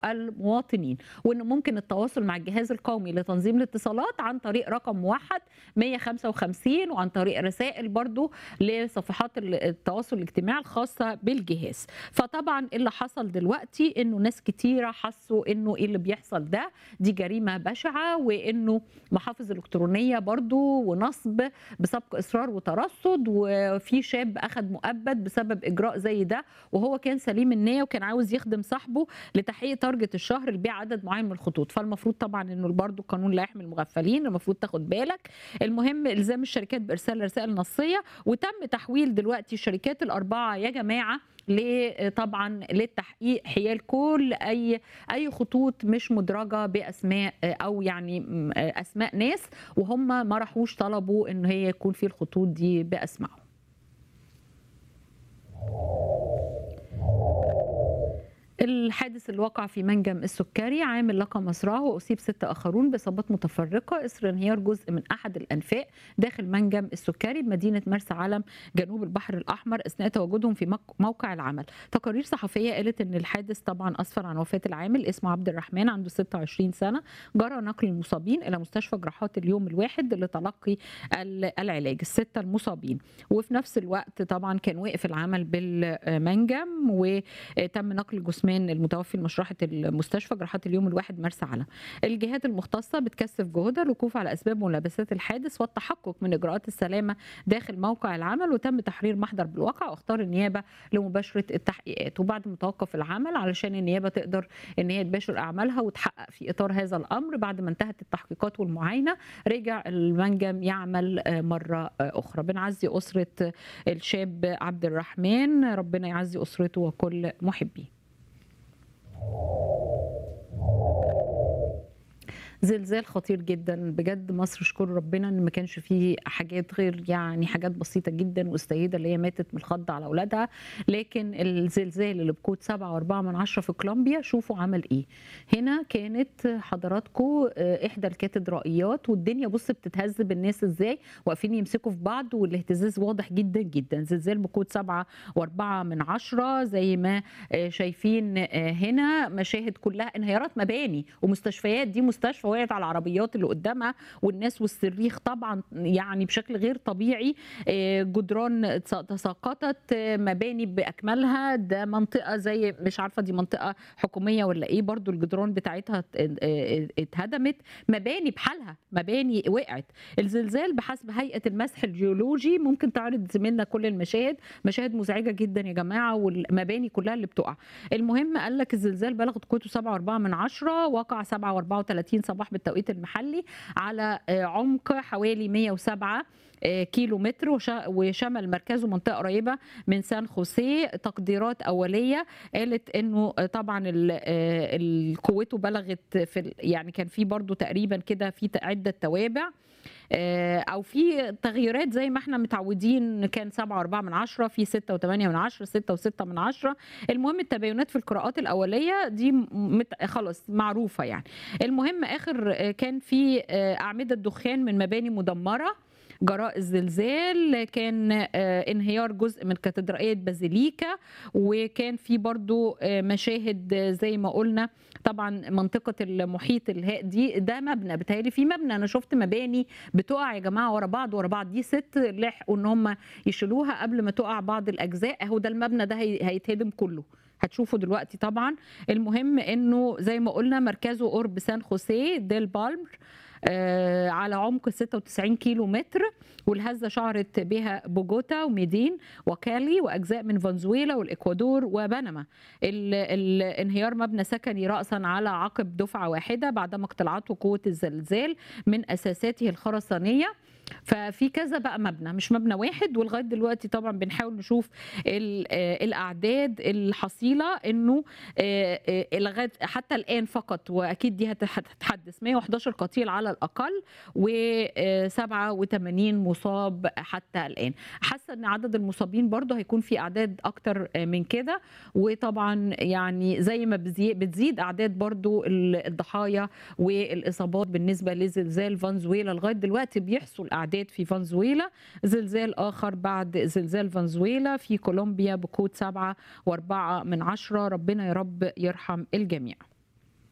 المواطنين وان ممكن التواصل مع الجهاز القومي لتنظيم الاتصالات عن طريق رقم موحد 155 وعن طريق رسائل برضو لصفحات التواصل الاجتماعي الخاصه بالجهاز فطبعا اللي حصل دلوقتي انه ناس كتيره حسوا انه ايه اللي بيحصل ده دي جريمه بشعه وانه محافظ الكترونيه برضو ونصب بسبق اصرار وترصد وفي شاب اخذ مؤبد بسبب اجراء زي ده وهو كان سليم النيه وكان عاوز يخدم صاحبه لتحقيق تارجت الشهر لبيع عدد معين من الخطوط فالمفروض طبعا انه برضو القانون لا يحمي المغفلين المفروض تاخد بالك المهم الزام الشركات بارسال رسائل نصيه وتم تحويل دلوقتي الشركات الاربعه يا جماعه طبعا للتحقيق حيال كل اي اي خطوط مش مدرجه باسماء او يعني اسماء ناس وهم ما راحوش طلبوا ان هي يكون في الخطوط دي باسمائهم الحادث اللي وقع في منجم السكري عامل لقى مصرعه واصيب ست اخرون باصابات متفرقه اثر انهيار جزء من احد الانفاق داخل منجم السكري بمدينه مرسى علم جنوب البحر الاحمر اثناء تواجدهم في موقع العمل تقارير صحفيه قالت ان الحادث طبعا اسفر عن وفاه العامل اسمه عبد الرحمن عنده 26 سنه جرى نقل المصابين الى مستشفى جراحات اليوم الواحد لتلقي العلاج السته المصابين وفي نفس الوقت طبعا كان واقف العمل بالمنجم وتم نقل جثمان جثمان المتوفي لمشرحه المستشفى جراحات اليوم الواحد مرسى علم. الجهات المختصه بتكثف جهودها الوقوف على اسباب ملابسات الحادث والتحقق من اجراءات السلامه داخل موقع العمل وتم تحرير محضر بالواقع واختار النيابه لمباشره التحقيقات وبعد ما توقف العمل علشان النيابه تقدر ان هي تباشر اعمالها وتحقق في اطار هذا الامر بعد ما انتهت التحقيقات والمعاينه رجع المنجم يعمل مره اخرى بنعزي اسره الشاب عبد الرحمن ربنا يعزي اسرته وكل محبيه زلزال خطير جدا بجد مصر اشكر ربنا ان ما كانش فيه حاجات غير يعني حاجات بسيطه جدا والسيده اللي هي ماتت من الخض على اولادها لكن الزلزال اللي بقوه 7.4 من عشرة في كولومبيا شوفوا عمل ايه هنا كانت حضراتكم احدى الكاتدرائيات والدنيا بص بتتهز بالناس ازاي واقفين يمسكوا في بعض والاهتزاز واضح جدا جدا زلزال بقوه 7.4 من عشرة زي ما شايفين هنا مشاهد كلها انهيارات مباني ومستشفيات دي مستشفى وقعت على العربيات اللي قدامها والناس والصريخ طبعا يعني بشكل غير طبيعي جدران تساقطت مباني باكملها ده منطقه زي مش عارفه دي منطقه حكوميه ولا ايه برضو الجدران بتاعتها اتهدمت مباني بحالها مباني وقعت الزلزال بحسب هيئه المسح الجيولوجي ممكن تعرض زميلنا كل المشاهد مشاهد مزعجه جدا يا جماعه والمباني كلها اللي بتقع المهم قال لك الزلزال بلغت قوته 7.4 من عشرة وقع 7.34 صباح بالتوقيت المحلي على عمق حوالي 107 كيلو متر وشمل مركزه منطقه قريبه من سان خوسيه تقديرات اوليه قالت انه طبعا قوته بلغت في يعني كان في برضو تقريبا كده في عده توابع او في تغييرات زي ما احنا متعودين كان 7.4 من عشرة في 6.8 من عشرة 6.6 من عشرة المهم التباينات في القراءات الاوليه دي مت... خلاص معروفه يعني المهم اخر كان في اعمده دخان من مباني مدمره جراء الزلزال كان انهيار جزء من كاتدرائية بازيليكا وكان في برضو مشاهد زي ما قلنا طبعا منطقة المحيط الهاء دي ده مبنى بتهيألي في مبنى أنا شفت مباني بتقع يا جماعة ورا بعض ورا بعض دي ست لحقوا إن هم يشيلوها قبل ما تقع بعض الأجزاء أهو ده المبنى ده هيتهدم كله هتشوفوا دلوقتي طبعا المهم انه زي ما قلنا مركزه قرب سان خوسيه ديل بالمر آه على عمق 96 كيلو متر والهزه شعرت بها بوجوتا وميدين وكالي واجزاء من فنزويلا والاكوادور وبنما الانهيار مبنى سكني راسا على عقب دفعه واحده بعدما اقتلعته قوه الزلزال من اساساته الخرسانيه ففي كذا بقى مبنى مش مبنى واحد ولغايه دلوقتي طبعا بنحاول نشوف الاعداد الحصيله انه لغايه حتى الان فقط واكيد دي هتتحدث 111 قتيل على الاقل و87 مصاب حتى الان حاسه ان عدد المصابين برضه هيكون في اعداد اكتر من كده وطبعا يعني زي ما بتزيد اعداد برضه الضحايا والاصابات بالنسبه لزلزال فنزويلا لغايه دلوقتي بيحصل اعداد في فنزويلا زلزال اخر بعد زلزال فنزويلا في كولومبيا بقوه 7 و4 من عشرة ربنا يا رب يرحم الجميع